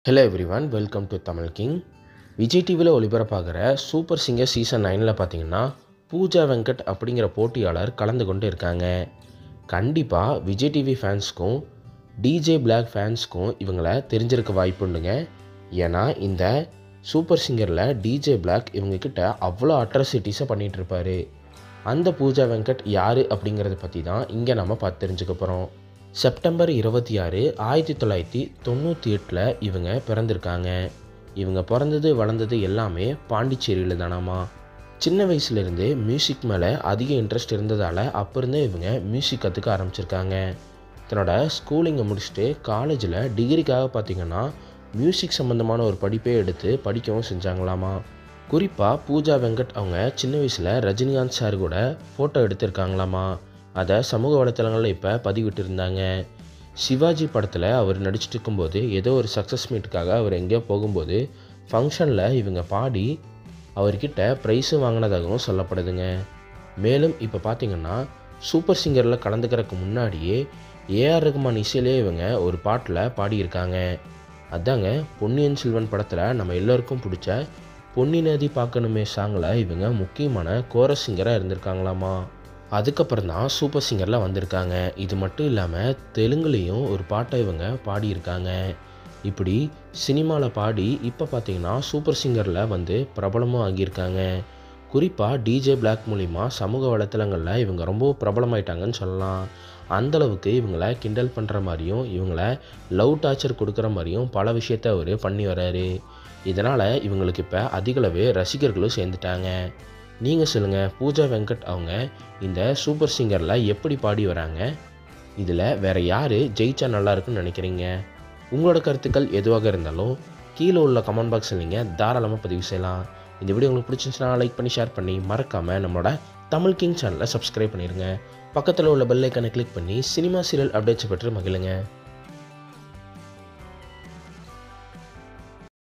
hello everyone welcome to Tamil king Vijay டிவியில் ஒளிபரப்பாகிற super singer season நைனில் பார்த்தீங்கன்னா பூஜா வெங்கட் அப்படிங்கிற போட்டியாளர் கலந்து கொண்டு இருக்காங்க கண்டிப்பாக விஜய் டிவி ஃபேன்ஸ்க்கும் டிஜே பிளாக் ஃபேன்ஸ்க்கும் இவங்கள தெரிஞ்சிருக்க வாய்ப்புண்டுங்க ஏன்னா இந்த சூப்பர் சிங்கரில் டிஜே பிளாக் இவங்கக்கிட்ட அவ்வளோ அட்ராசிட்டிஸை பண்ணிகிட்டு இருப்பாரு அந்த பூஜா வெங்கட் யார் அப்படிங்கிறத பற்றி தான் இங்கே நம்ம பார்த்து தெரிஞ்சுக்க போகிறோம் செப்டம்பர் இருபத்தி ஆறு ஆயிரத்தி தொள்ளாயிரத்தி தொண்ணூற்றி எட்டில் இவங்க பிறந்திருக்காங்க இவங்க பிறந்தது வளர்ந்தது எல்லாமே பாண்டிச்சேரியில் தானாமா சின்ன வயசுலேருந்தே மியூசிக் மேலே அதிக இன்ட்ரெஸ்ட் இருந்ததால் அப்போ இருந்தே இவங்க மியூசிக் கற்றுக்க ஆரம்பிச்சிருக்காங்க தன்னோட ஸ்கூலிங்கை முடிச்சுட்டு காலேஜில் டிகிரிக்காக பார்த்தீங்கன்னா மியூசிக் சம்மந்தமான ஒரு படிப்பே எடுத்து படிக்கவும் செஞ்சாங்களாமா குறிப்பாக பூஜா வெங்கட் அவங்க சின்ன வயசில் ரஜினிகாந்த் சார் கூட ஃபோட்டோ எடுத்திருக்காங்களாமா அதை சமூக வலைத்தளங்களில் இப்போ பதிவிட்டிருந்தாங்க சிவாஜி படத்தில் அவர் நடிச்சிட்டு இருக்கும்போது ஏதோ ஒரு சக்ஸஸ் மீட்டுக்காக அவர் எங்கேயோ போகும்போது ஃபங்க்ஷனில் இவங்க பாடி அவர்கிட்ட ப்ரைஸும் வாங்கினதாகவும் சொல்லப்படுதுங்க மேலும் இப்போ பார்த்தீங்கன்னா சூப்பர் சிங்கரில் கலந்துக்கிறதுக்கு முன்னாடியே ஏஆர் ரகுமான் இசையிலே இவங்க ஒரு பாட்டில் பாடியிருக்காங்க அதாங்க பொன்னியின் செல்வன் படத்தில் நம்ம எல்லோருக்கும் பிடிச்ச பொன்னி நதி பார்க்கணுமே சாங்கில் இவங்க முக்கியமான கோரஸ் சிங்கராக இருந்திருக்காங்களாமா அதுக்கப்புறம் தான் சூப்பர் சிங்கரில் வந்திருக்காங்க இது மட்டும் இல்லாமல் தெலுங்குலேயும் ஒரு பாட்டை இவங்க பாடியிருக்காங்க இப்படி சினிமாவில் பாடி இப்போ பார்த்தீங்கன்னா சூப்பர் சிங்கரில் வந்து பிரபலமும் ஆகியிருக்காங்க குறிப்பாக டிஜே பிளாக் மூலிமா சமூக வலைத்தளங்களில் இவங்க ரொம்ப பிரபலமாயிட்டாங்கன்னு சொல்லலாம் அந்தளவுக்கு இவங்கள கிண்டல் பண்ணுற மாதிரியும் இவங்கள லவ் டார்ச்சர் கொடுக்குற மாதிரியும் பல விஷயத்த அவர் பண்ணி வர்றாரு இதனால் இவங்களுக்கு இப்போ அதிகளவு ரசிகர்களும் சேர்ந்துட்டாங்க நீங்கள் சொல்லுங்கள் பூஜா வெங்கட் அவங்க இந்த சூப்பர் சிங்கரில் எப்படி பாடி வராங்க இதில் வேறு யார் ஜெயிச்சா நல்லா இருக்குன்னு நினைக்கிறீங்க உங்களோட கருத்துக்கள் எதுவாக இருந்தாலும் கீழே உள்ள கமெண்ட் பாக்ஸில் நீங்கள் தாராளமாக பதிவு செய்யலாம் இந்த வீடியோ உங்களுக்கு பிடிச்சிருந்துச்சுன்னா லைக் பண்ணி ஷேர் பண்ணி மறக்காமல் நம்மளோட தமிழ் கிங் சேனலை சப்ஸ்கிரைப் பண்ணிடுங்க பக்கத்தில் உள்ள பெல் ஐக்கனை கிளிக் பண்ணி சினிமா சீரியல் அப்டேட்ஸ் பெற்று மகிழுங்க